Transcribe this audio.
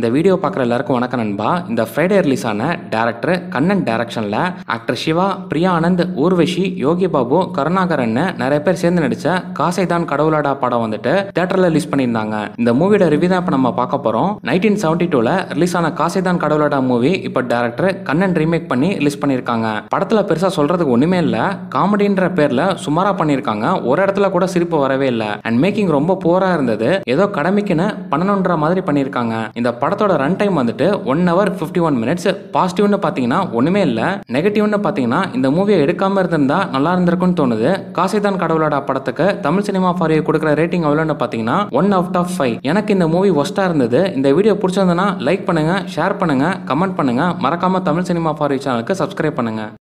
இந்த வீடியோ பார்க்குற எல்லாருக்கும் வணக்கம் நண்பா இந்த ஃப்ரைடே ரிலீஸ் ஆன டேரக்டர் கண்ணன் டைரக்ஷனில் ஆக்டர் சிவா பிரியா ஆனந்த் ஊர்வஷி யோகி பாபு கருணாகரன் நிறைய பேர் சேர்ந்து நடித்த காசை தான் கடவுளாடா படம் வந்துட்டு தேட்டரில் ரிலீஸ் பண்ணியிருந்தாங்க இந்த மூவியோட ரிவ்யூ தான் இப்போ நம்ம பார்க்க போகிறோம் நைன்டீன் செவன்டி டூவில் ரிலீஸ் ஆன காசை தான் கடவுளாடா மூவி இப்போ டேரக்டர் கண்ணன் ரீமேக் பண்ணி ரிலீஸ் பண்ணியிருக்காங்க படத்தில் பெருசாக சொல்கிறதுக்கு ஒன்றுமே இல்லை காமெடின்ற பேரில் சுமாராக பண்ணியிருக்காங்க ஒரு இடத்துல கூட சிரிப்பு வரவே இல்லை அண்ட் மேக்கிங் ரொம்ப போராக இருந்தது ஏதோ கடமைக்குன்னு பண்ணணுன்ற மாதிரி பண்ணியிருக்காங்க இந்த படத்தோட ரன் டைம் வந்துட்டு one hour fifty one minutes பாசிட்டிவ்னு பார்த்தீங்கன்னா ஒன்றுமே இல்லை நெகட்டிவ்னு பார்த்தீங்கன்னா இந்த மூவியை எடுக்காமல் இருந்திருந்தா நல்லா இருந்திருக்கும்னு தோணுது காசிதான் கடவுளோட படத்துக்கு தமிழ் சினிமா ஃபார் கொடுக்குற ரேட்டிங் எவ்வளோன்னு பார்த்தீங்கன்னா ஒன் அவுட் ஆஃப் ஃபைவ் எனக்கு இந்த மூவி ஒஸ்ட்டாக இருந்தது இந்த வீடியோ பிடிச்சிருந்ததுன்னா லைக் பண்ணுங்க ஷேர் பண்ணுங்க கமெண்ட் பண்ணுங்க மறக்காம தமிழ் சினிமா ஃபார் சேனலுக்கு சப்ஸ்கிரைப் பண்ணுங்க